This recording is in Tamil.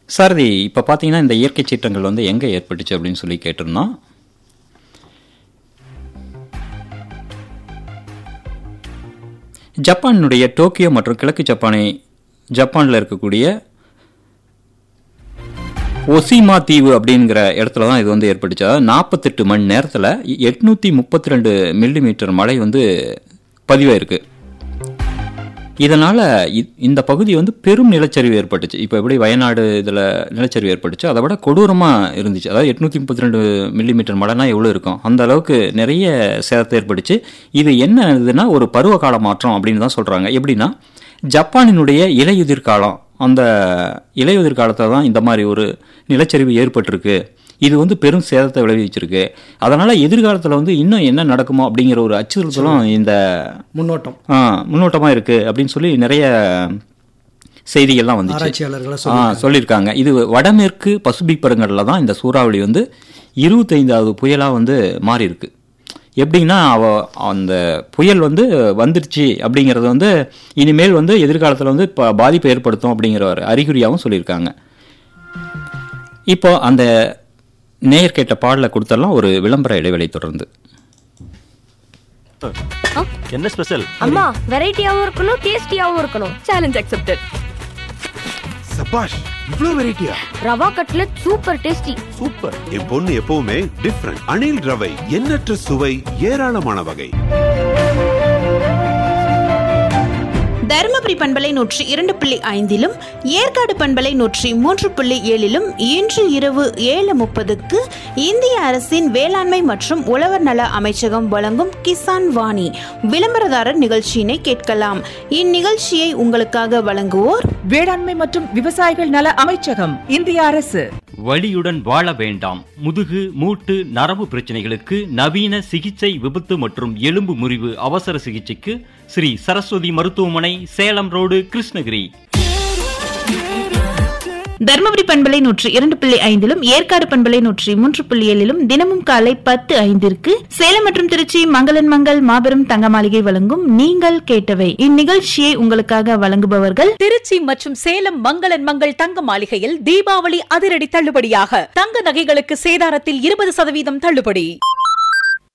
சாரதி இப்போ பார்த்தீங்கன்னா இந்த இயற்கை சீற்றங்கள் வந்து எங்கே ஏற்பட்டுச்சு அப்படின்னு சொல்லி கேட்டிருந்தோம் ஜப்பானுடைய டோக்கியோ மற்றும் கிழக்கு ஜப்பானை ஜப்பானில் இருக்கக்கூடிய ஒசிமா தீவு அப்படிங்கிற இடத்துல தான் இது வந்து ஏற்பட்டுச்சு அதாவது நாற்பத்தெட்டு மணி நேரத்தில் எட்நூற்றி முப்பத்தி ரெண்டு மில்லிமீட்டர் மழை வந்து பதிவாயிருக்கு இதனால் இந்த பகுதி வந்து பெரும் நிலச்சரிவு ஏற்பட்டுச்சு இப்போ எப்படி வயநாடு இதில் நிலச்சரிவு ஏற்பட்டுச்சு அதை விட கொடூரமாக இருந்துச்சு அதாவது எட்நூற்றி முப்பத்தி ரெண்டு மில்லிமீட்டர் மழைனா எவ்வளோ இருக்கும் அந்த அளவுக்கு நிறைய சேதத்தை ஏற்பட்டுச்சு இது என்ன இதுன்னா ஒரு பருவகால மாற்றம் அப்படின்னு தான் சொல்கிறாங்க எப்படின்னா ஜப்பானினுடைய இலையுதிர் காலம் அந்த இலையுதிர் காலத்தில் தான் இந்த மாதிரி ஒரு நிலச்சரிவு ஏற்பட்டிருக்கு இது வந்து பெரும் சேதத்தை விளைவிச்சிருக்கு அதனால் எதிர்காலத்தில் வந்து இன்னும் என்ன நடக்குமோ அப்படிங்கிற ஒரு அச்சுறுத்தலும் இந்த முன்னோட்டம் முன்னோட்டமாக இருக்குது அப்படின்னு சொல்லி நிறைய செய்திகள்லாம் வந்துச்சு ஆராய்ச்சியாளர்களா ஆ சொல்லியிருக்காங்க இது வடமேற்கு பசுபிக் பெருங்கடலில் தான் இந்த சூறாவளி வந்து இருபத்தைந்தாவது புயலாக வந்து மாறி இருக்கு எப்படின்னா அவ அந்த புயல் வந்து வந்துருச்சு அப்படிங்கிறது வந்து இனிமேல் வந்து எதிர்காலத்தில் வந்து இப்போ பாதிப்பை ஏற்படுத்தும் அப்படிங்கிற ஒரு அறிகுறியாகவும் சொல்லியிருக்காங்க இப்போ அந்த நேயர் கேட்ட பாடலை கொடுத்தெல்லாம் ஒரு விளம்பர இடைவெளி தொடர்ந்து என்ன ஸ்பெஷல் அம்மா வெரைட்டியாவும் இருக்கணும் டேஸ்டியாவும் இருக்கணும் சேலஞ்ச் அக்செப்டட் சபாஷ் இவ்ளோ வெரைட்டியா rava cutlet super tasty super என் பொண்ணு எப்பவுமே டிஃப்ரெண்ட் அணில் ரவை எண்ணற்ற சுவை ஏராளமான வகை தருமபுரி பண்பலை நூற்றி இரண்டு புள்ளி ஐந்திலும் ஏற்காடு பண்பலை நூற்றி மூன்று புள்ளி ஏழிலும் இன்று இரவு ஏழு முப்பதுக்கு இந்திய அரசின் வேளாண்மை மற்றும் உழவர் நல அமைச்சகம் வழங்கும் கிசான் வாணி விளம்பரதாரர் நிகழ்ச்சியினை கேட்கலாம் இந்நிகழ்ச்சியை உங்களுக்காக வழங்குவோர் வேளாண்மை மற்றும் விவசாயிகள் நல அமைச்சகம் இந்திய அரசு வலியுடன் வாழ வேண்டாம் முதுகு மூட்டு நரம்பு பிரச்சனைகளுக்கு நவீன சிகிச்சை விபத்து மற்றும் எலும்பு முறிவு அவசர சிகிச்சைக்கு ஸ்ரீ சரஸ்வதி மருத்துவமனை சேலம் ரோடு கிருஷ்ணகிரி தருமபுரி பண்பலை நூற்றி இரண்டு புள்ளி ஐந்திலும் ஏற்காடு பண்பலை நூற்றி மூன்று புள்ளி ஏழிலும் தினமும் காலை பத்து ஐந்திற்கு சேலம் மற்றும் திருச்சி மங்களன் மங்கள் மாபெரும் தங்க மாளிகை வழங்கும் நீங்கள் கேட்டவை இந்நிகழ்ச்சியை உங்களுக்காக வழங்குபவர்கள் திருச்சி மற்றும் சேலம் மங்களன் மங்கள் தங்க மாளிகையில் தீபாவளி அதிரடி தள்ளுபடியாக தங்க நகைகளுக்கு சேதாரத்தில் இருபது சதவீதம் தள்ளுபடி